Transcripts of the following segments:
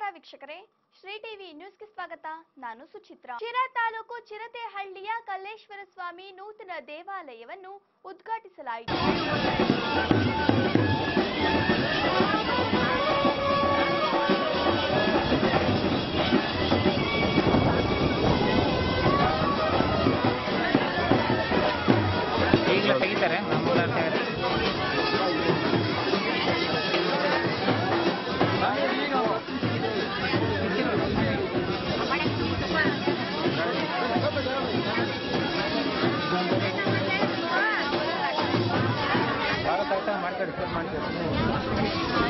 ವೀಕ್ಷಕರೇ ಶ್ರೀ ಟಿವಿ ನ್ಯೂಸ್ಗೆ ಸ್ವಾಗತ ನಾನು ಸುಚಿತ್ರಾ ಶಿರಾ ತಾಲೂಕು ಚಿರತೆಹಳ್ಳಿಯ ಕಲ್ಲೇಶ್ವರ ಸ್ವಾಮಿ ನೂತನ ದೇವಾಲಯವನ್ನು ಉದ್ಘಾಟಿಸಲಾಯಿತು ಈಗಲೇ ತೆಗಿತಾರೆ ಮಾಮೂಲು ಅಂತ ಹೇಳಿ ಭಾರತ ಆಯ್ತಾ ಮಾಡ್ತಾರೆ ಸರ್ ಮಾಡ್ತಾರೆ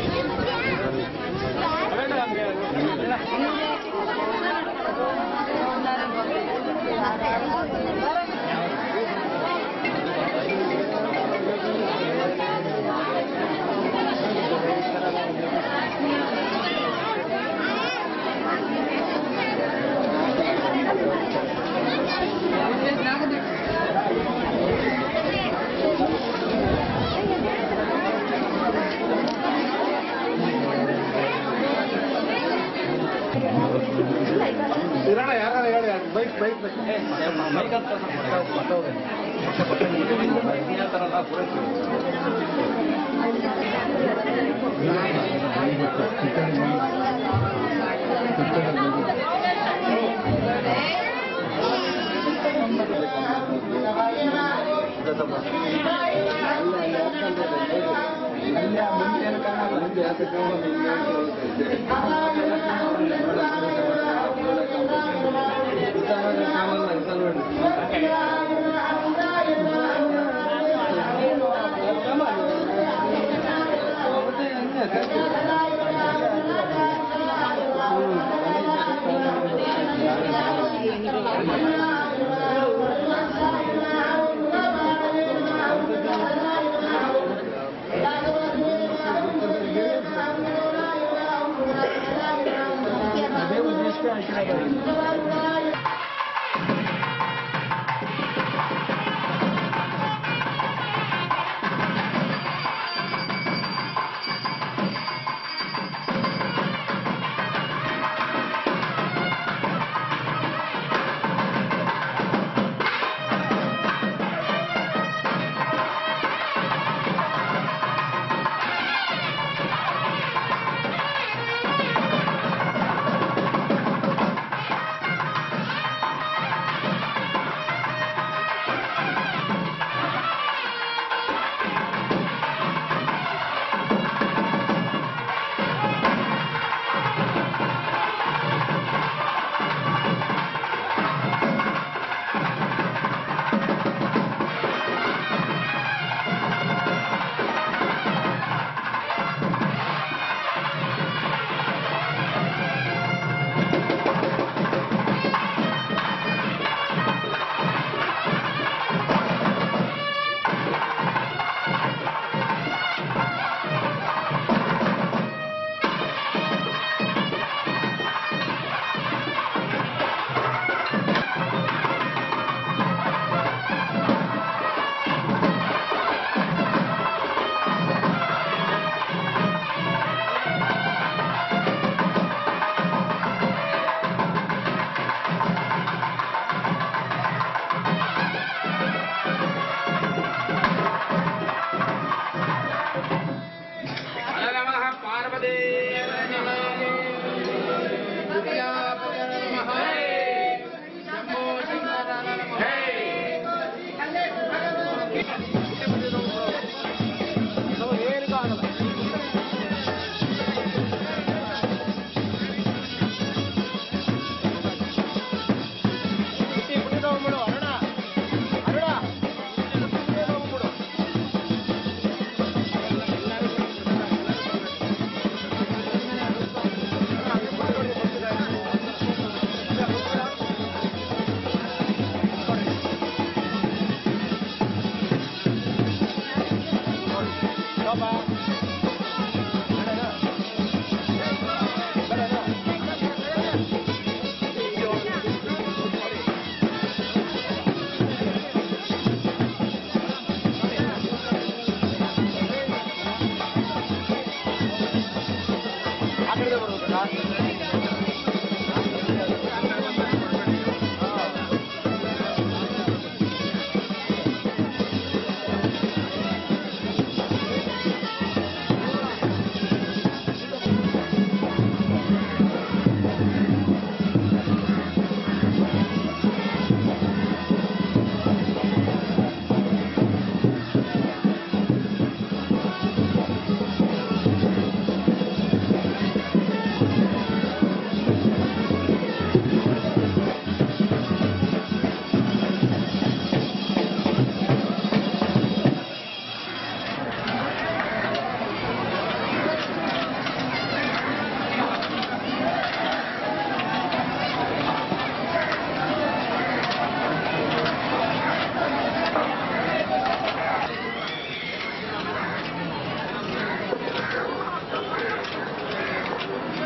ಆ ಕಡೆ ಬರ್ಬೇಕಾ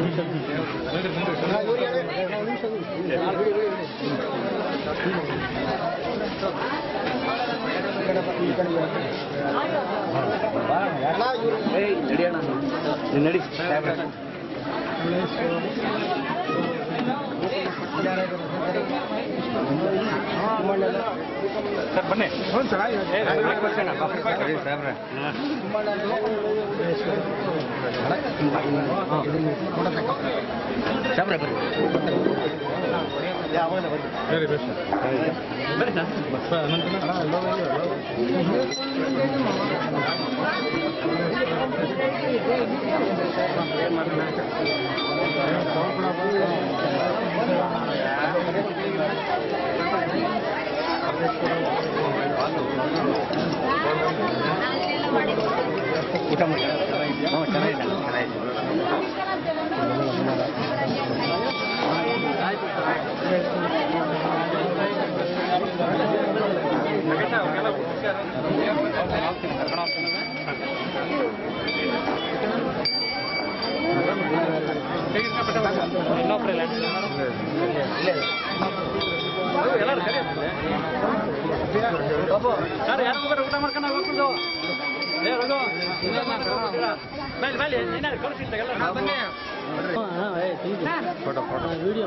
ನಡಿ ಸರ್ ಬನ್ನಿ ಸರಿ ಸಾಹೇಬ್ರೆ ಸಾಹೇಬ್ರೆ ಬರ್ರಿ ಬರ್ರಿ ಸರ್ ಊಟ ಮಾಡಿ ಹ್ಞೂ ಚೆನ್ನಾಗಿದೆ ಚೆನ್ನಾಗಿದೆ ಊಟ ಮಾಡ್ಕೊಂಡು ಹೋಗ್ಬಿಟ್ಟು ಫೋಟೋ ಫೋಟೋ ವಿಡಿಯೋ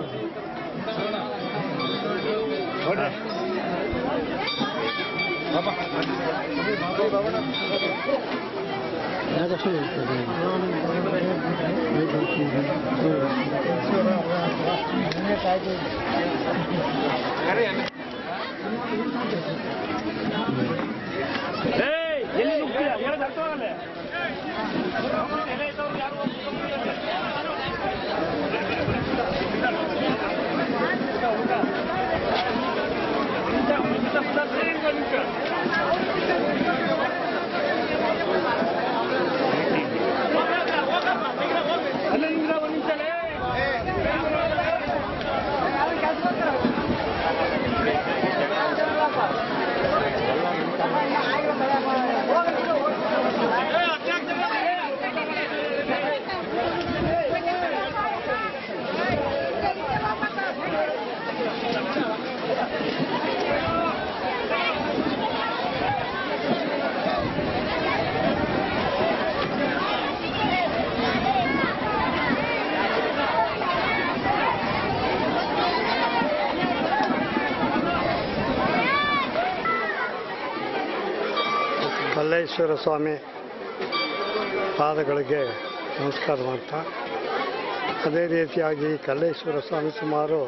ಎಲ್ಲಿ ನುಗ್ತೀಯ ಹೇಳೋದು ಅರ್ಥವಾಗಲ್ಲ ಮಲ್ಲೇಶ್ವರ ಸ್ವಾಮಿ ಪಾದಗಳಿಗೆ ನಮಸ್ಕಾರ ಮಾಡ್ತಾ ಅದೇ ರೀತಿಯಾಗಿ ಕಲ್ಲೇಶ್ವರ ಸ್ವಾಮಿ ಸುಮಾರು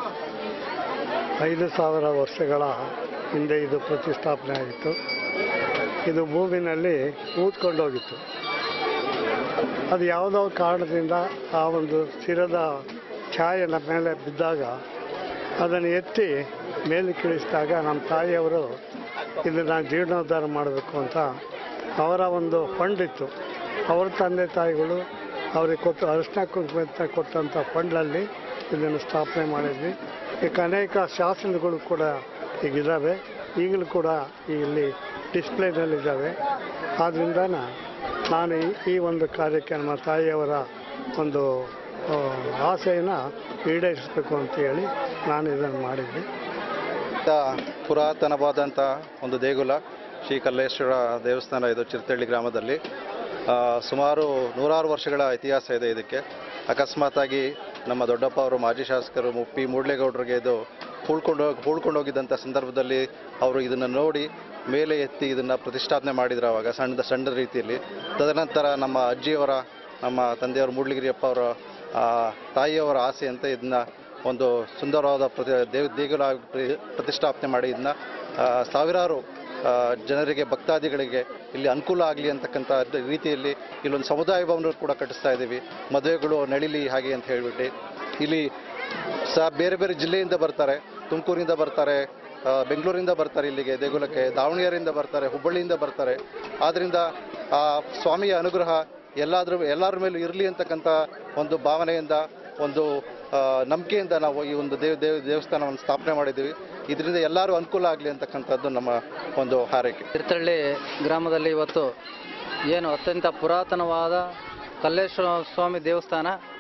ಐದು ಸಾವಿರ ವರ್ಷಗಳ ಹಿಂದೆ ಇದು ಪ್ರತಿಷ್ಠಾಪನೆ ಆಗಿತ್ತು ಇದು ಭೂಮಿನಲ್ಲಿ ಊದ್ಕೊಂಡೋಗಿತ್ತು ಅದು ಯಾವುದೋ ಕಾರಣದಿಂದ ಆ ಒಂದು ಸ್ಥಿರದ ಛಾಯೆ ನಮ್ಮ ಮೇಲೆ ಬಿದ್ದಾಗ ಅದನ್ನು ಎತ್ತಿ ಮೇಲೆ ಇಳಿಸಿದಾಗ ನಮ್ಮ ತಾಯಿಯವರು ಇದನ್ನು ಜೀರ್ಣೋದ್ಧಾರ ಮಾಡಬೇಕು ಅಂತ ಅವರ ಒಂದು ಫಂಡ್ ಇತ್ತು ಅವರ ತಂದೆ ತಾಯಿಗಳು ಅವರಿಗೆ ಕೊಟ್ಟು ಅರಿಶಿನ ಕುಂಕುಮ ಕೊಟ್ಟಂಥ ಫಂಡಲ್ಲಿ ಇದನ್ನು ಸ್ಥಾಪನೆ ಮಾಡಿದ್ವಿ ಈಗ ಅನೇಕ ಶಾಸನಗಳು ಕೂಡ ಈಗಿದ್ದಾವೆ ಈಗಲೂ ಕೂಡ ಇಲ್ಲಿ ಡಿಸ್ಪ್ಲೇನಲ್ಲಿದ್ದಾವೆ ಆದ್ದರಿಂದ ನಾನು ಈ- ಈ ಒಂದು ಕಾರ್ಯಕ್ಕೆ ನಮ್ಮ ತಾಯಿಯವರ ಒಂದು ಆ, ಆಸೆಯನ್ನು ಈಡೇರಿಸಬೇಕು ಅಂತ ಹೇಳಿ ನಾನು ಇದನ್ನು ಮಾಡಿದ್ದೆ ಅತ್ಯಂತ ಪುರಾತನವಾದಂಥ ಒಂದು ದೇಗುಲ ಶ್ರೀ ಕಲ್ಲೇಶ್ವರ ದೇವಸ್ಥಾನ ಇದು ಚಿರ್ತಳ್ಳಿ ಗ್ರಾಮದಲ್ಲಿ ಆ, ಸುಮಾರು ನೂರಾರು ವರ್ಷಗಳ ಇತಿಹಾಸ ಇದೆ ಇದಕ್ಕೆ ಅಕಸ್ಮಾತಾಗಿ ನಮ್ಮ ದೊಡ್ಡಪ್ಪ ಅವರು ಮಾಜಿ ಶಾಸಕರು ಮುಪ್ಪಿ ಮೂಡ್ಲೇಗೌಡರಿಗೆ ಇದು ಹೂಳ್ಕೊಂಡು ಹೂಳ್ಕೊಂಡೋಗಿದ್ದಂಥ ಸಂದರ್ಭದಲ್ಲಿ ಅವರು ಇದನ್ನು ನೋಡಿ ಮೇಲೆ ಎತ್ತಿ ಇದನ್ನು ಪ್ರತಿಷ್ಠಾಪನೆ ಮಾಡಿದ್ರು ಅವಾಗ ಸಣ್ಣದ ಸಣ್ಣ ರೀತಿಯಲ್ಲಿ ತದನಂತರ ನಮ್ಮ ಅಜ್ಜಿಯವರ ನಮ್ಮ ತಂದೆಯವರು ಮೂಡ್ಲಿಗಿರಿಯಪ್ಪ ಅವರ ಆ, ತಾಯಿಯವರ ಆಸೆ ಅಂತ ಇದನ್ನ ಒಂದು ಸುಂದರವಾದ ಪ್ರತಿ ದೇವ ದೇಗುಲ ಪ್ರ- ಪ್ರತಿಷ್ಠಾಪನೆ ಮಾಡಿ ಇದನ್ನ ಆ, ಸಾವಿರಾರು ಆ, ಜನರಿಗೆ ಭಕ್ತಾದಿಗಳಿಗೆ ಇಲ್ಲಿ ಅನುಕೂಲ ಆಗಲಿ ಅಂತಕ್ಕಂಥ ರೀತಿಯಲ್ಲಿ ಇಲ್ಲೊಂದು ಸಮುದಾಯ ಭವನ ಕೂಡ ಕಟ್ಟಿಸ್ತಾ ಇದ್ದೀವಿ ಮದುವೆಗಳು ನಳಿಲಿ ಹಾಗೆ ಅಂತ ಹೇಳಿಬಿಟ್ಟು ಇಲ್ಲಿ ಸಹ ಬೇರೆ ಬೇರೆ ಜಿಲ್ಲೆಯಿಂದ ಬರ್ತಾರೆ ತುಮಕೂರಿಂದ ಬರ್ತಾರೆ ಆ, ಬೆಂಗಳೂರಿಂದ ಬರ್ತಾರೆ ಇಲ್ಲಿಗೆ ದೇಗುಲಕ್ಕೆ ದಾವಣಗೆರೆಯಿಂದ ಬರ್ತಾರೆ ಹುಬ್ಬಳ್ಳಿಯಿಂದ ಬರ್ತಾರೆ ಆದ್ದರಿಂದ ಆ ಸ್ವಾಮಿಯ ಅನುಗ್ರಹ ಎಲ್ಲಾದ್ರ ಎಲ್ಲರ ಮೇಲೂ ಇರಲಿ ಅಂತಕ್ಕಂಥ ಒಂದು ಭಾವನೆಯಿಂದ ಒಂದು ಆ, ನಂಬಿಕೆಯಿಂದ ನಾವು ಈ ಒಂದು ದೇವ ದೇವ ದೇವಸ್ಥಾನವನ್ನು ಸ್ಥಾಪನೆ ಮಾಡಿದ್ದೀವಿ ಇದರಿಂದ ಎಲ್ಲರೂ ಅನುಕೂಲ ಆಗಲಿ ಅಂತಕ್ಕಂಥದ್ದು ನಮ್ಮ ಒಂದು ಹಾರೈಕೆ ತೀರ್ಥಹಳ್ಳಿ ಗ್ರಾಮದಲ್ಲಿ ಇವತ್ತು ಏನು ಅತ್ಯಂತ ಪುರಾತನವಾದ ಕಲ್ಲೇಶ್ವರ ಸ್ವಾಮಿ ದೇವಸ್ಥಾನ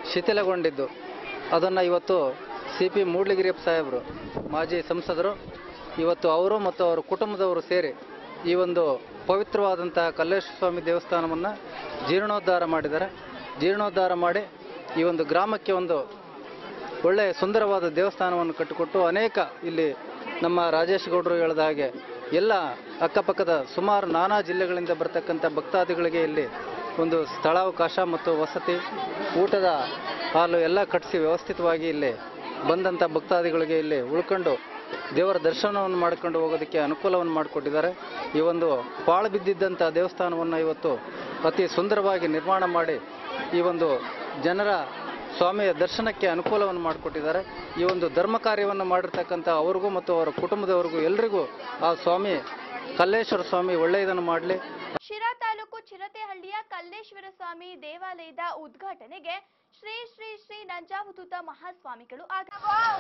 ಶಿಥಿಲಗೊಂಡಿದ್ದು ಅದನ್ನು ಇವತ್ತು ಸಿ ಪಿ ಮೂಡ್ಲಿಗಿರಿಯಪ್ಪ ಸಾಹೇಬರು ಮಾಜಿ ಸಂಸದರು ಇವತ್ತು ಅವರು ಮತ್ತು ಅವರ ಕುಟುಂಬದವರು ಸೇರಿ ಈ ಒಂದು ಪವಿತ್ರವಾದಂತಹ ಕಲ್ಲೇಶ್ವರ ಸ್ವಾಮಿ ದೇವಸ್ಥಾನವನ್ನು ಜೀರ್ಣೋದ್ಧಾರ ಮಾಡಿದ್ದಾರೆ ಜೀರ್ಣೋದ್ಧಾರ ಮಾಡಿ ಈ ಒಂದು ಗ್ರಾಮಕ್ಕೆ ಒಂದು ಒಳ್ಳೆಯ ಸುಂದರವಾದ ದೇವಸ್ಥಾನವನ್ನು ಕಟ್ಟಿಕೊಟ್ಟು ಅನೇಕ ಇಲ್ಲಿ ನಮ್ಮ ರಾಜೇಶ್ ಗೌಡರು ಹೇಳಿದ ಹಾಗೆ ಎಲ್ಲ ಅಕ್ಕಪಕ್ಕದ ಸುಮಾರು ನಾನಾ ಜಿಲ್ಲೆಗಳಿಂದ ಬರ್ತಕ್ಕಂಥ ಭಕ್ತಾದಿಗಳಿಗೆ ಇಲ್ಲಿ ಒಂದು ಸ್ಥಳಾವಕಾಶ ಮತ್ತು ವಸತಿ ಊಟದ ಹಾಲು ಎಲ್ಲ ಕಟ್ಟಿಸಿ ವ್ಯವಸ್ಥಿತವಾಗಿ ಇಲ್ಲಿ ಬಂದಂಥ ಭಕ್ತಾದಿಗಳಿಗೆ ಇಲ್ಲಿ ಉಳ್ಕೊಂಡು ದೇವರ ದರ್ಶನವನ್ನು ಮಾಡಿಕೊಂಡು ಹೋಗೋದಕ್ಕೆ ಅನುಕೂಲವನ್ನು ಮಾಡಿಕೊಟ್ಟಿದ್ದಾರೆ ಈ ಒಂದು ಪಾಳು ಬಿದ್ದಿದ್ದಂಥ ದೇವಸ್ಥಾನವನ್ನು ಇವತ್ತು ಅತಿ ಸುಂದರವಾಗಿ ನಿರ್ಮಾಣ ಮಾಡಿ ಈ ಒಂದು ಜನರ ಸ್ವಾಮಿಯ ದರ್ಶನಕ್ಕೆ ಅನುಕೂಲವನ್ನು ಮಾಡಿಕೊಟ್ಟಿದ್ದಾರೆ ಈ ಒಂದು ಧರ್ಮ ಕಾರ್ಯವನ್ನು ಮಾಡಿರ್ತಕ್ಕಂಥ ಅವ್ರಿಗೂ ಮತ್ತು ಅವರ ಕುಟುಂಬದವರಿಗೂ ಎಲ್ರಿಗೂ ಆ ಸ್ವಾಮಿ ಕಲ್ಲೇಶ್ವರ ಸ್ವಾಮಿ ಒಳ್ಳೆಯದನ್ನು ಮಾಡಲಿ ಶಿರಾ ತಾಲೂಕು ಚಿರತೆಹಳ್ಳಿಯ ಕಲ್ಲೇಶ್ವರ ಸ್ವಾಮಿ ದೇವಾಲಯದ ಉದ್ಘಾಟನೆಗೆ ಶ್ರೀ ಶ್ರೀ ಶ್ರೀ ನಂಜಾವಧೂತ ಮಹಾಸ್ವಾಮಿಗಳು ಆಗ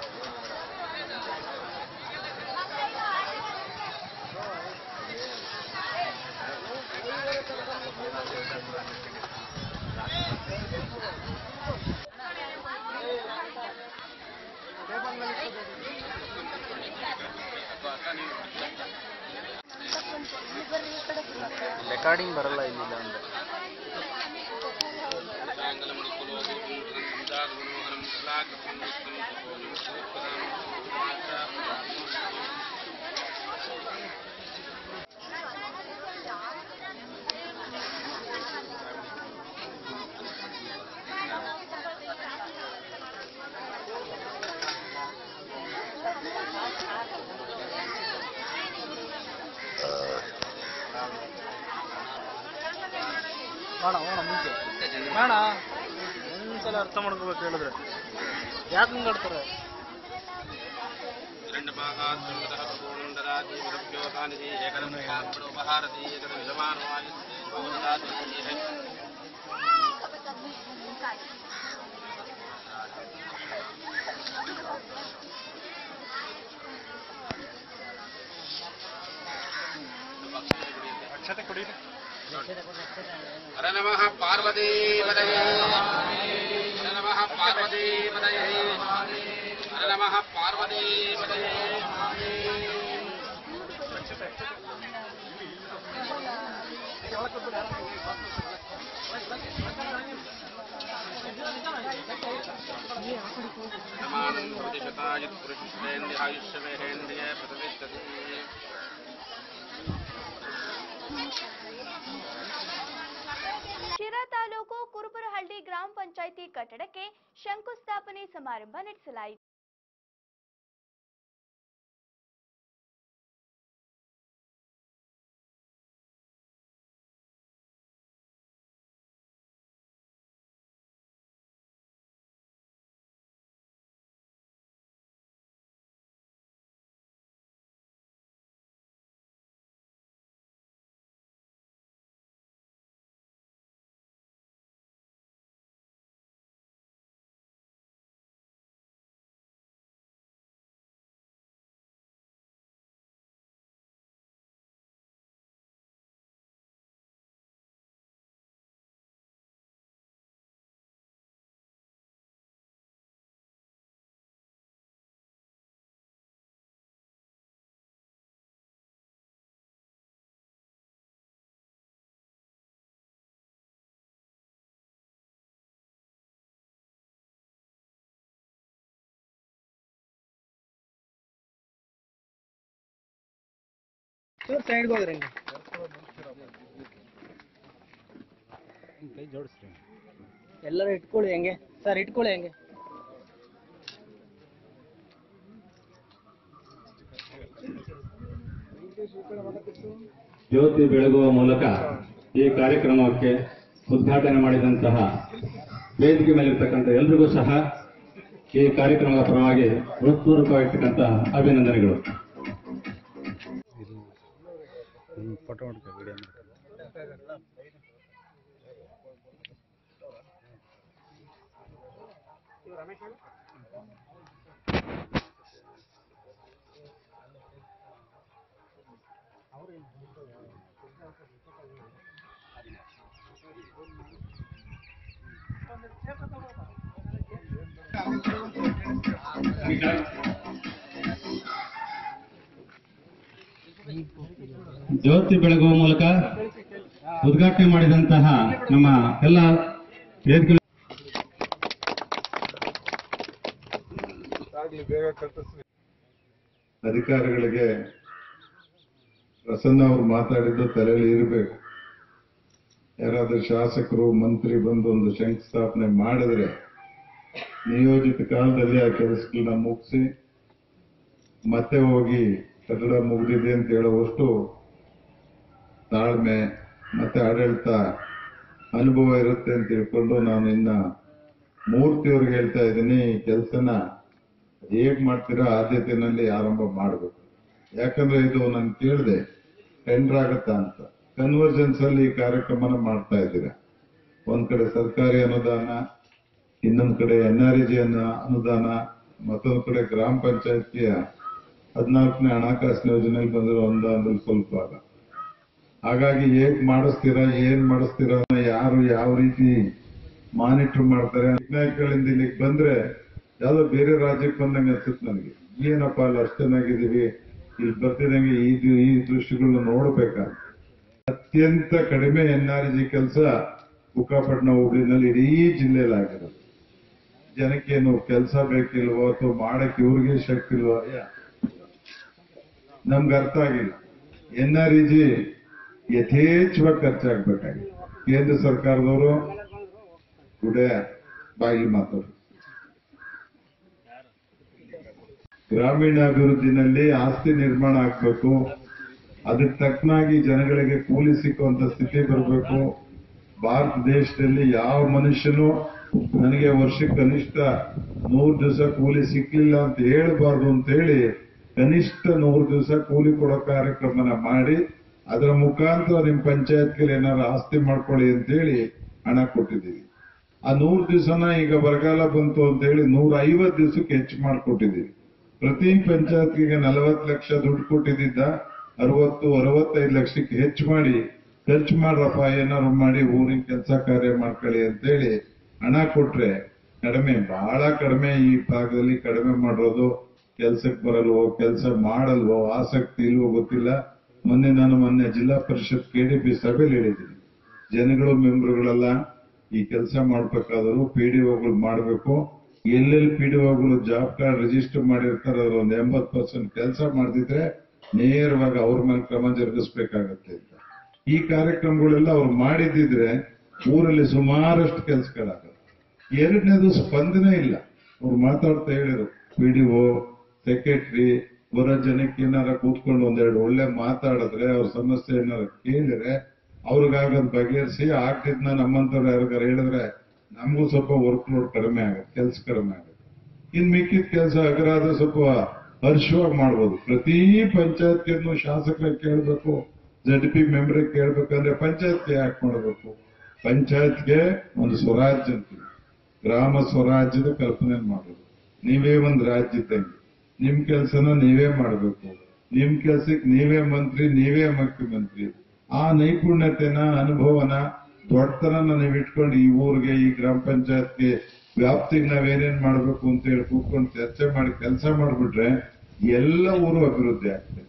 ರೆಕಾರ್ಡಿಂಗ್ ಬರಲ್ಲ ಇಲ್ಲಿಲ್ಲ ಅಂದ್ರೆ ಬೇಡ ಒಂದ್ಸಲ ಅರ್ಥ ಮಾಡ್ಕೋಬೇಕು ಹೇಳಿದ್ರೆ ಯಾಕೆ ಹಂಗೆ ಆಡ್ತಾರೆ ಅಕ್ಷತೆ ಕೊಡಿರಿ ಹರ ನಮಃ ಪಾರ್ವತಿ ಪದಯೇ ಹರ ನಮಃ ಪಾರ್ವತಿ ಪದಯೇ ಹರ ನಮಃ ಪಾರ್ವತಿ ಪದಯೇ ನಮಾನಂ ಪ್ರತಿಶತಾಯ ಪುರುಷೇಂದ್ರಿಯ ಆಯುಷ್ಯವೇರೇಂದ್ರಿಯ ಪ್ರತಿಷ್ಠತಿ ಶಿರಾ ತಾಲೂಕು ಕುರುಬರಹಳ್ಳಿ ಗ್ರಾಮ ಪಂಚಾಯಿತಿ ಕಟ್ಟಡಕ್ಕೆ ಶಂಕುಸ್ಥಾಪನೆ ಸಮಾರಂಭ ನಡೆಸಲಾಯಿತು ಕೈ ಜೋಡಿಸ್ರಿ ಎಲ್ಲರೂ ಇಟ್ಕೊಳ್ಳಿ ಹೆಂಗೆ ಸರ್ ಇಟ್ಕೊಳ್ಳಿ ಹೆಂಗೆ ಜ್ಯೋತಿ ಬೆಳಗುವ ಮೂಲಕ ಈ ಕಾರ್ಯಕ್ರಮಕ್ಕೆ ಉದ್ಘಾಟನೆ ಮಾಡಿದಂತಹ ವೇದಿಕೆ ಮೇಲಿರ್ತಕ್ಕಂಥ ಎಲ್ರಿಗೂ ಸಹ ಈ ಕಾರ್ಯಕ್ರಮದ ಪರವಾಗಿ ಹೃತ್ಪೂರ್ವಕವಾಗಿರ್ತಕ್ಕಂಥ ಅಭಿನಂದನೆಗಳು ಫೋಟೋ ಮಾಡ್ಕೊ ವಿಡಿಯೋ ಜ್ಯೋತಿ ಬೆಳಗುವ ಮೂಲಕ ಉದ್ಘಾಟನೆ ಮಾಡಿದಂತಹ ನಮ್ಮ ಎಲ್ಲ ವೇದಿಕೆ ಅಧಿಕಾರಿಗಳಿಗೆ ಪ್ರಸನ್ನ ಅವರು ಮಾತಾಡಿದ್ದು ತಲೆಯಲ್ಲಿ ಇರಬೇಕು ಯಾರಾದ್ರೂ ಶಾಸಕರು ಮಂತ್ರಿ ಬಂದು ಒಂದು ಶಂಕುಸ್ಥಾಪನೆ ಮಾಡಿದ್ರೆ ನಿಯೋಜಿತ ಕಾಲದಲ್ಲಿ ಆ ಕೆಲಸಗಳನ್ನ ಮುಗಿಸಿ ಮತ್ತೆ ಹೋಗಿ ಕಟ್ಟಡ ಮುಗಿದಿದೆ ಅಂತ ಹೇಳುವಷ್ಟು ತಾಳ್ಮೆ ಮತ್ತೆ ಆಡಳಿತ ಅನುಭವ ಇರುತ್ತೆ ಅಂತ ತಿಳ್ಕೊಂಡು ನಾನು ಇನ್ನ ಮೂರ್ತಿಯವ್ರಿಗೆ ಹೇಳ್ತಾ ಇದ್ದೀನಿ ಈ ಕೆಲಸನ ಹೇಗ್ ಮಾಡ್ತೀರಾ ಆದ್ಯತೆನಲ್ಲಿ ಆರಂಭ ಮಾಡಬೇಕು ಯಾಕಂದ್ರೆ ಇದು ನಾನು ಕೇಳಿದೆ ಟೆಂಡರ್ ಆಗತ್ತಾ ಅಂತ ಕನ್ವರ್ಜೆನ್ಸ್ ಅಲ್ಲಿ ಈ ಕಾರ್ಯಕ್ರಮನ ಮಾಡ್ತಾ ಇದ್ದೀರಾ ಒಂದ್ ಕಡೆ ಸರ್ಕಾರಿ ಅನುದಾನ ಇನ್ನೊಂದ್ ಕಡೆ ಎನ್ ಆರ್ ಜಿ ಅನುದಾನ ಮತ್ತೊಂದ್ ಕಡೆ ಗ್ರಾಮ ಪಂಚಾಯತಿಯ ಹದಿನಾಲ್ಕನೇ ಹಣಕಾಸಿನ ಯೋಜನೆಯಲ್ಲಿ ಬಂದಿರೋ ಅನುದಾನದಲ್ಲಿ ಸ್ವಲ್ಪ ಭಾಗ ಹಾಗಾಗಿ ಹೇಗ್ ಮಾಡಿಸ್ತೀರಾ ಏನ್ ಮಾಡಿಸ್ತೀರಾ ಅನ್ನೋ ಯಾರು ಯಾವ ರೀತಿ ಮಾನಿಟರ್ ಮಾಡ್ತಾರೆ ನಾಯಕಗಳಿಂದ ಇಲ್ಲಿಗೆ ಬಂದ್ರೆ ಯಾವ್ದೋ ಬೇರೆ ರಾಜ್ಯಕ್ಕೆ ಬಂದಂಗೆ ಅನ್ಸುತ್ತೆ ನನಗೆ ಏನಪ್ಪ ಅಲ್ಲಿ ಅಷ್ಟು ಚೆನ್ನಾಗಿದೀವಿ ಇಲ್ಲಿ ಬರ್ತಿದಂಗೆ ಈ ದಿ- ಈ ದೃಶ್ಯಗಳನ್ನ ನೋಡ್ಬೇಕಾದ್ರೆ ಅತ್ಯಂತ ಕಡಿಮೆ ಎನ್ ಆರ್ ಜಿ ಕೆಲಸ ಬುಕ್ಕಾಪಟ್ಟಣ ಹೋಬಳಿನಲ್ಲಿ ಇಡೀ ಜಿಲ್ಲೆಯಲ್ಲಿ ಆಗಿರೋದು ಜನಕ್ಕೇನು ಕೆಲಸ ಬೇಕಿಲ್ವೋ ಅಥವಾ ಮಾಡಕ್ಕೆ ಇವ್ರಿಗೆ ಶಕ್ತಿ ಇಲ್ವೋ ಯಾ- ನಮ್ಗೆ ಅರ್ಥ ಆಗಿಲ್ಲ ಎನ್ ಆರ್ ಇ ಜಿ ಯಥೇಚ್ಛವಾಗಿ ಖರ್ಚಾಗ್ಬೇಕಾಗಿದೆ ಕೇಂದ್ರ ಸರ್ಕಾರದವರು ಗುಡೆ ಬಾಯಿ ಮಾತಾಡು ಗ್ರಾಮೀಣಾಭಿವೃದ್ಧಿನಲ್ಲಿ ಆಸ್ತಿ ನಿರ್ಮಾಣ ಆಗ್ಬೇಕು ಅದಕ್ಕೆ ತಕ್ಕನಾಗಿ ಜನಗಳಿಗೆ ಕೂಲಿ ಸಿಕ್ಕುವಂತ ಸ್ಥಿತಿ ಬರಬೇಕು ಭಾರತ ದೇಶದಲ್ಲಿ ಯಾವ ಮನುಷ್ಯನು ನನಗೆ ವರ್ಷಕ್ಕೆ ಕನಿಷ್ಠ ನೂರು ದಿವಸ ಕೂಲಿ ಸಿಕ್ಲಿಲ್ಲ ಅಂತ ಹೇಳಬಾರ್ದು ಅಂತ ಹೇಳಿ ಕನಿಷ್ಠ ನೂರು ದಿವಸ ಕೂಲಿ ಕೊಡೋ ಕಾರ್ಯಕ್ರಮನ ಮಾಡಿ ಅದರ ಮುಖಾಂತರ ನಿಮ್ ಪಂಚಾಯತ್ಗೆ ಏನಾದ್ರು ಆಸ್ತಿ ಮಾಡ್ಕೊಳ್ಳಿ ಅಂತ ಹೇಳಿ ಹಣ ಕೊಟ್ಟಿದ್ದೀವಿ ಆ ನೂರು ದಿವಸನ ಈಗ ಬರಗಾಲ ಬಂತು ಅಂತ ಹೇಳಿ ನೂರ ಐವತ್ತು ದಿವಸಕ್ಕೆ ಹೆಚ್ಚು ಮಾಡಿಕೊಟ್ಟಿದ್ದೀವಿ ಪ್ರತಿ ಪಂಚಾಯತ್ಗೆ ನಲವತ್ತು ಲಕ್ಷ ದುಡ್ಡು ಕೊಟ್ಟಿದ್ದ ಅರವತ್ತು ಅರವತ್ತೈದು ಲಕ್ಷಕ್ಕೆ ಹೆಚ್ಚು ಮಾಡಿ ಖರ್ಚು ಮಾಡ್ರಪ್ಪ ಏನಾದ್ರು ಮಾಡಿ ಊರಿನ ಕೆಲಸ ಕಾರ್ಯ ಮಾಡ್ಕೊಳ್ಳಿ ಅಂತೇಳಿ ಹಣ ಕೊಟ್ರೆ ಕಡಿಮೆ ಬಹಳ ಕಡಿಮೆ ಈ ಭಾಗದಲ್ಲಿ ಕಡಿಮೆ ಮಾಡೋದು ಕೆಲ್ಸಕ್ಕೆ ಬರಲ್ವೋ ಕೆಲಸ ಮಾಡಲ್ವೋ ಆಸಕ್ತಿ ಇಲ್ವೋ ಗೊತ್ತಿಲ್ಲ ಮೊನ್ನೆ ನಾನು ಮೊನ್ನೆ ಜಿಲ್ಲಾ ಪರಿಷತ್ ಕೆಡಿಪಿ ಸಭೆಯಲ್ಲಿ ಹೇಳಿದ್ದೀನಿ ಜನಗಳು ಮೆಂಬರ್ಗಳೆಲ್ಲ ಈ ಕೆಲಸ ಮಾಡ್ಬೇಕಾದ್ರು ಪಿ ಡಿ ಒಗಳು ಮಾಡಬೇಕು ಎಲ್ಲೆಲ್ಲಿ ಪಿ ಡಿ ಒಗಳು ಜಾಬ್ ಕಾರ್ಡ್ ರಿಜಿಸ್ಟರ್ ಮಾಡಿರ್ತಾರೆ ಅದ್ರ ಒಂದು ಎಂಬತ್ ಪರ್ಸೆಂಟ್ ಕೆಲಸ ಮಾಡ್ತಿದ್ರೆ ನೇರವಾಗಿ ಅವ್ರ ಮೇಲೆ ಕ್ರಮ ಜರುಗಿಸ್ಬೇಕಾಗತ್ತೆ ಅಂತ ಈ ಕಾರ್ಯಕ್ರಮಗಳೆಲ್ಲ ಅವ್ರು ಮಾಡಿದ್ದಿದ್ರೆ ಊರಲ್ಲಿ ಸುಮಾರಷ್ಟು ಕೆಲಸಗಳಾಗಲ್ಲ ಎರಡನೇದು ಸ್ಪಂದನೆ ಇಲ್ಲ ಅವ್ರು ಮಾತಾಡ್ತಾ ಹೇಳಿದ್ರು ಪಿ ಡಿ ಒ ಸೆಕ್ರೆಟರಿ ಬರೋ ಜನಕ್ಕೆ ಏನಾರ ಕೂತ್ಕೊಂಡು ಒಂದೆರಡು ಒಳ್ಳೆ ಮಾತಾಡಿದ್ರೆ ಅವ್ರ ಸಮಸ್ಯೆ ಏನಾರ ಕೇಳಿದ್ರೆ ಅವ್ರಿಗಾಗದ್ ಬಗೆಹರಿಸಿ ಆಗ್ತಿದ್ನ ನಮ್ಮಂತವ್ರು ಯಾರಿಗಾರ ಹೇಳಿದ್ರೆ ನಮಗೂ ಸ್ವಲ್ಪ ವರ್ಕ್ ಲೋಡ್ ಕಡಿಮೆ ಆಗುತ್ತೆ ಕೆಲಸ ಕಡಿಮೆ ಆಗುತ್ತೆ ಇನ್ ಮಿಕ್ಕಿದ ಕೆಲಸ ಅಗರಾದ ಸ್ವಲ್ಪ ಹರ್ಷವಾಗಿ ಮಾಡ್ಬೋದು ಪ್ರತಿ ಪಂಚಾಯತ್ಗೆನು ಶಾಸಕರ ಕೇಳಬೇಕು ಜಡ್ ಪಿ ಮೆಂಬರ್ ಕೇಳ್ಬೇಕಂದ್ರೆ ಪಂಚಾಯತ್ಗೆ ಯಾಕೆ ಮಾಡಬೇಕು ಪಂಚಾಯತ್ಗೆ ಒಂದು ಸ್ವರಾಜ್ಯ ಅಂತೀವಿ ಗ್ರಾಮ ಸ್ವರಾಜ್ಯದ ಕಲ್ಪನೆ ಮಾಡೋದು ನೀವೇ ಒಂದು ರಾಜ್ಯ ಇದ್ದಂಗೆ ನಿಮ್ ಕೆಲಸನ ನೀವೇ ಮಾಡಬೇಕು ನಿಮ್ ಕೆಲ್ಸಕ್ಕೆ ನೀವೇ ಮಂತ್ರಿ ನೀವೇ ಮುಖ್ಯಮಂತ್ರಿ ಆ ನೈಪುಣ್ಯತೆನ ಅನುಭವನ ದೊಡ್ಡತನ ನೀವು ಇಟ್ಕೊಂಡು ಈ ಊರಿಗೆ ಈ ಗ್ರಾಮ ಪಂಚಾಯತ್ಗೆ ವ್ಯಾಪ್ತಿಗೆ ನಾವೇನೇನ್ ಮಾಡ್ಬೇಕು ಅಂತ ಹೇಳಿ ಕೂತ್ಕೊಂಡು ಚರ್ಚೆ ಮಾಡಿ ಕೆಲಸ ಮಾಡ್ಬಿಟ್ರೆ ಎಲ್ಲ ಊರು ಅಭಿವೃದ್ಧಿ ಆಗ್ತದೆ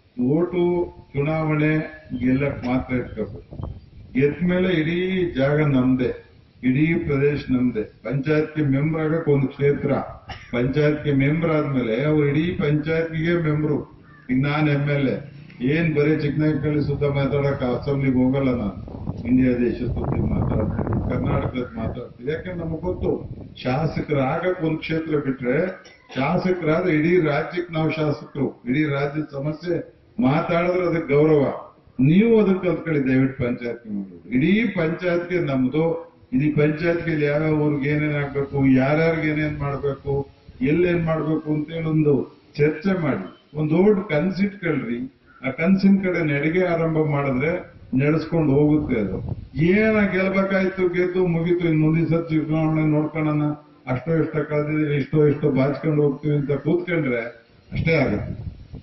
ಓಟು ಚುನಾವಣೆ ಗೆಲ್ಲಕ್ ಮಾತ್ರ ಇಟ್ಕೋಬೇಕು ಗೆದ್ದ ಮೇಲೆ ಇಡೀ ಜಾಗ ನಮ್ದೆ ಇಡೀ ಪ್ರದೇಶ ನಮ್ದೆ ಪಂಚಾಯತ್ಗೆ ಮೆಂಬರ್ ಆಗಕ್ ಒಂದು ಕ್ಷೇತ್ರ ಪಂಚಾಯತ್ಗೆ ಮೆಂಬರ್ ಆದ್ಮೇಲೆ ಅವ್ರು ಇಡೀ ಪಂಚಾಯತ್ಗೆ ಮೆಂಬರು ಈಗ ನಾನ್ ಎಂ ಎಲ್ ಎ ಏನ್ ಬರೀ ಚಿಕ್ಕನಾಯಕಳ್ಳಿ ಸುತ್ತ ಮಾತಾಡಕ್ ಅಸೆಂಬ್ಲಿಗೆ ಹೋಗಲ್ಲ ನಾನು ಇಂಡಿಯಾ ದೇಶ ಸುದ್ದಿ ಮಾತಾಡ್ತೀನಿ ಕರ್ನಾಟಕದ ಮಾತಾಡ್ತೀನಿ ಯಾಕಂದ್ರೆ ನಮಗ್ ಗೊತ್ತು ಶಾಸಕರಾಗಕ್ ಒಂದ್ ಕ್ಷೇತ್ರ ಬಿಟ್ರೆ ಶಾಸಕರಾದ್ರೆ ಇಡೀ ರಾಜ್ಯಕ್ಕೆ ನಾವು ಶಾಸಕರು ಇಡೀ ರಾಜ್ಯದ ಸಮಸ್ಯೆ ಮಾತಾಡಿದ್ರೆ ಅದಕ್ಕೆ ಗೌರವ ನೀವು ಅದಕ್ಕೆ ಕಲ್ತ್ಕೊಳ್ಳಿ ದಯವಿಟ್ಟು ಪಂಚಾಯತ್ ಮಾಡೋದು ಇಡೀ ಪಂಚಾಯತ್ಗೆ ನಮ್ದು ಇಡೀ ಪಂಚಾಯತ್ಗೆ ಯಾವ್ಯಾವ ಊರಿಗೆ ಏನೇನ್ ಆಗ್ಬೇಕು ಯಾರ್ಯಾರಿಗೆ ಏನೇನ್ ಮಾಡ್ಬೇಕು ಎಲ್ಲೇನ್ ಮಾಡ್ಬೇಕು ಅಂತೇಳಿ ಒಂದು ಚರ್ಚೆ ಮಾಡಿ ಒಂದ್ ದೊಡ್ಡ ಕನ್ಸಿಟ್ಕೊಳ್ರಿ ಆ ಕನ್ಸಿನ ಕಡೆ ನಡಿಗೆ ಆರಂಭ ಮಾಡಿದ್ರೆ ನಡೆಸ್ಕೊಂಡು ಹೋಗುತ್ತೆ ಅದು ಏನ ಗೆಲ್ಬೇಕಾಯ್ತು ಗೆದ್ದು ಮುಗೀತು ಇನ್ನು ಮುಂದಿನ ಸತಿ ಚುನಾವಣೆ ನೋಡ್ಕೊಳ್ಳೋಣ ಅಷ್ಟೋ ಇಷ್ಟ ಕಳೆದಿದ್ರೆ ಇಷ್ಟೋ ಇಷ್ಟೋ ಬಾಚ್ಕೊಂಡು ಹೋಗ್ತೀವಿ ಅಂತ ಕೂತ್ಕೊಂಡ್ರೆ ಅಷ್ಟೇ ಆಗುತ್ತೆ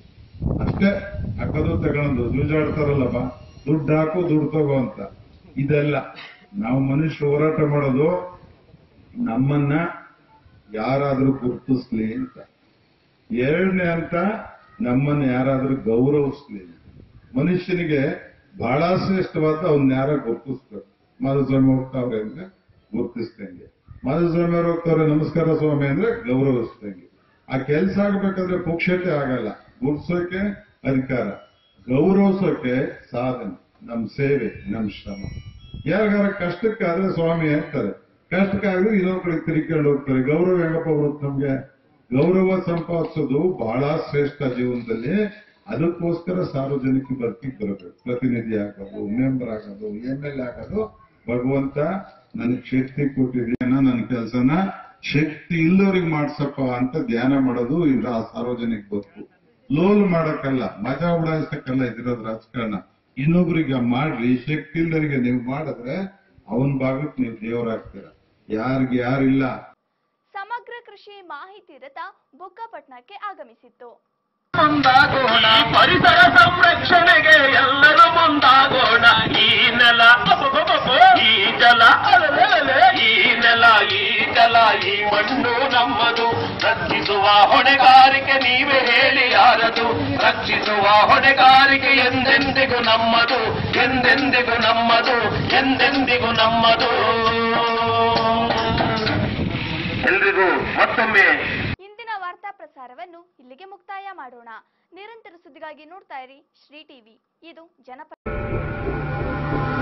ಅಷ್ಟೇ ಹಾಕೋದು ತಗೊಳೋದು ಜೂಜಾಡ್ತಾರಲ್ಲಪ್ಪ ದುಡ್ಡು ಹಾಕು ದುಡ್ಡು ತಗೋ ಅಂತ ಇದೆಲ್ಲ ನಾವು ಮನುಷ್ಯ ಹೋರಾಟ ಮಾಡೋದು ನಮ್ಮನ್ನ ಯಾರಾದ್ರೂ ಗುರುತಿಸ್ಲಿ ಅಂತ ಎರಡನೇ ಹಂತ ನಮ್ಮನ್ನು ಯಾರಾದ್ರೂ ಗೌರವಿಸ್ಲಿಲ್ಲ ಮನುಷ್ಯನಿಗೆ ಬಹಳ ಶ್ರೇಷ್ಠವಾದ ಅವ್ನ ಯಾರ ಗುರುತಿಸ್ಬೇಕು ಮಾಧುಸ್ವಾಮಿ ಹೋಗ್ತಾವ್ರೆ ಅಂದ್ರೆ ಗುರುತಿಸ್ದಂಗೆ ಮಾಧುಸ್ವಾಮಿ ಅವ್ರು ಹೋಗ್ತಾವ್ರೆ ನಮಸ್ಕಾರ ಸ್ವಾಮಿ ಅಂದ್ರೆ ಗೌರವಿಸ್ದಂಗೆ ಆ ಕೆಲಸ ಆಗ್ಬೇಕಾದ್ರೆ ಪುಕ್ಷತೆ ಆಗಲ್ಲ ಗುರ್ಸೋಕೆ ಅಧಿಕಾರ ಗೌರವಿಸೋಕೆ ಸಾಧನೆ ನಮ್ ಸೇವೆ ನಮ್ ಶ್ರಮ ಯಾರಿಗಾರ ಕಷ್ಟಕ್ಕಾದ್ರೆ ಸ್ವಾಮಿ ಅಂತಾರೆ ಕಷ್ಟಕ್ಕಾದ್ರೆ ಇನ್ನೊಂದ್ ಕಡೆ ತಿರ್ಕೊಂಡು ಹೋಗ್ತಾರೆ ಗೌರವ ಹೆಂಗಪ್ಪ ಬರುತ್ತೆ ನಮ್ಗೆ ಗೌರವ ಸಂಪಾದಿಸೋದು ಬಹಳ ಶ್ರೇಷ್ಠ ಜೀವನದಲ್ಲಿ ಅದಕ್ಕೋಸ್ಕರ ಸಾರ್ವಜನಿಕ ಬದುಕಿಗೆ ಬರಬೇಕು ಪ್ರತಿನಿಧಿ ಆಗೋದು ಮೆಂಬರ್ ಆಗೋದು ಎಂ ಎಲ್ ಆಗೋದು ಭಗವಂತ ನನಗೆ ಶಕ್ತಿ ಕೊಟ್ಟಿದ್ದೇನ ನನ್ನ ಕೆಲಸನ ಶಕ್ತಿ ಇಲ್ಲದವ್ರಿಗೆ ಮಾಡ್ಸಪ್ಪ ಅಂತ ಧ್ಯಾನ ಮಾಡೋದು ಇಲ್ಲ ಆ ಸಾರ್ವಜನಿಕ ಬದುಕು ಲೋಲ್ ಮಾಡಕ್ಕಲ್ಲ ಮಜಾ ಉಡಾಯಿಸಕ್ಕಲ್ಲ ಇದಿರೋದು ರಾಜಕಾರಣ ಇನ್ನೊಬ್ರಿಗೆ ಮಾಡ್ರಿ ಶಕ್ತಿ ಇಲ್ದರಿಗೆ ನೀವು ಮಾಡಿದ್ರೆ ಅವನ್ ಭಾಗಕ್ಕೆ ನೀವು ದೇವರಾಗ್ತೀರ ಯಾರಿಗೆ ಯಾರಿಲ್ಲ ಸಮಗ್ರ ಕೃಷಿ ಮಾಹಿತಿ ರಥ ಬುಕ್ಕಪಟ್ನಕ್ಕೆ ಆಗಮಿಸಿತ್ತು ಮುಂದಾಗೋಣ ಪರಿಸರ ಸಂರಕ್ಷಣೆಗೆ ಎಲ್ಲರೂ ಮುಂದಾಗೋಣ ಈ ನೆಲ ಅಬ್ಬಬ್ಬಬ್ಬ, ಈ ಜಲ ಅಲಲಲಲೆ, ಈ ನೆಲ ಈ ಜಲ ಈ ಮಣ್ಣು ನಮ್ಮದು ರಕ್ಷಿಸುವ ಹೊಣೆಗಾರಿಕೆ ನೀವೇ ಹೇಳಿ ಯಾರದು ರಕ್ಷಿಸುವ ಹೊಣೆಗಾರಿಕೆ ಎಂದೆಂದಿಗೂ ನಮ್ಮದು ಎಂದೆಂದಿಗೂ ನಮ್ಮದು ಎಂದೆಂದಿಗೂ ನಮ್ಮದು ಎಲ್ರಿಗೂ ಮತ್ತೊಮ್ಮೆ ಇಂದಿನ ವಾರ್ತಾ ಪ್ರಸಾರವನ್ನು ಇಲ್ಲಿಗೆ ಮುಕ್ತಾಯ ಮಾಡೋಣ ನಿರಂತರ ಸುದ್ದಿಗಾಗಿ ನೋಡ್ತಾ ಇರಿ ಶ್ರೀ ಟಿವಿ ಇದು ಜನಪರ